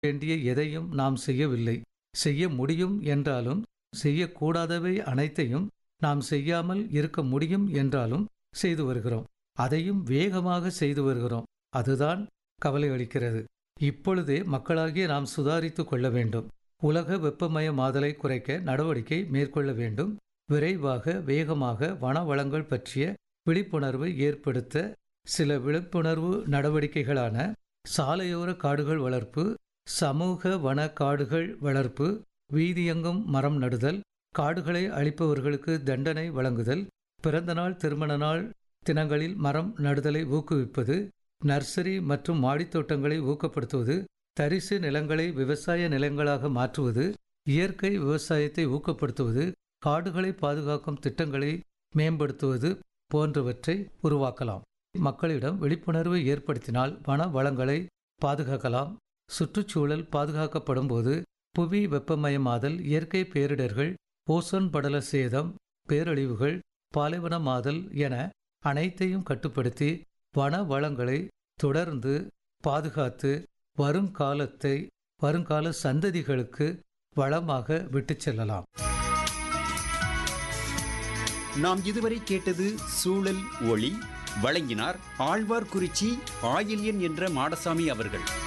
வேண்டிய எதையும் நாம் செய்யவில்லை செய்ய முடியும் என்றாலும் செய்யக்கூடாதவை அனைத்தையும் நாம் செய்யாமல் இருக்க முடியும் என்றாலும் செய்து வருகிறோம் அதையும் வேகமாக செய்து வருகிறோம் அதுதான் கவலை அளிக்கிறது இப்பொழுதே மக்களாகிய நாம் சுதாரித்து கொள்ள வேண்டும் உலக வெப்பமயமாதலை குறைக்க நடவடிக்கை மேற்கொள்ள வேண்டும் விரைவாக வேகமாக வன வளங்கள் பற்றிய விழிப்புணர்வை ஏற்படுத்த சில விழிப்புணர்வு நடவடிக்கைகளான சாலையோர காடுகள் வளர்ப்பு சமூக வன காடுகள் வளர்ப்பு வீதியெங்கும் மரம் நடுதல் காடுகளை அழிப்பவர்களுக்கு தண்டனை வழங்குதல் பிறந்தநாள் திருமண நாள் தினங்களில் மரம் நடுதலை ஊக்குவிப்பது நர்சரி மற்றும் மாடித்தோட்டங்களை ஊக்கப்படுத்துவது தரிசு நிலங்களை விவசாய நிலங்களாக மாற்றுவது இயற்கை விவசாயத்தை ஊக்கப்படுத்துவது காடுகளை பாதுகாக்கும் திட்டங்களை மேம்படுத்துவது போன்றவற்றை உருவாக்கலாம் மக்களிடம் விழிப்புணர்வை ஏற்படுத்தினால் வன வளங்களை பாதுகாக்கலாம் சுற்றுச்சூழல் பாதுகாக்கப்படும் போது புவி வெப்பமயமாதல் இயற்கை பேரிடர்கள் ஓசோன் படல சேதம் பேரழிவுகள் பாலைவனமாதல் என அனைத்தையும் கட்டுப்படுத்தி வன வளங்களை தொடர்ந்து பாதுகாத்து வருங்காலத்தை வருங்கால சந்ததிகளுக்கு வளமாக விட்டுச் செல்லலாம் நாம் இதுவரை கேட்டது சூழல் ஒளி வழங்கினார் ஆழ்வார்குறிச்சி ஆயில்யன் என்ற மாடசாமி அவர்கள்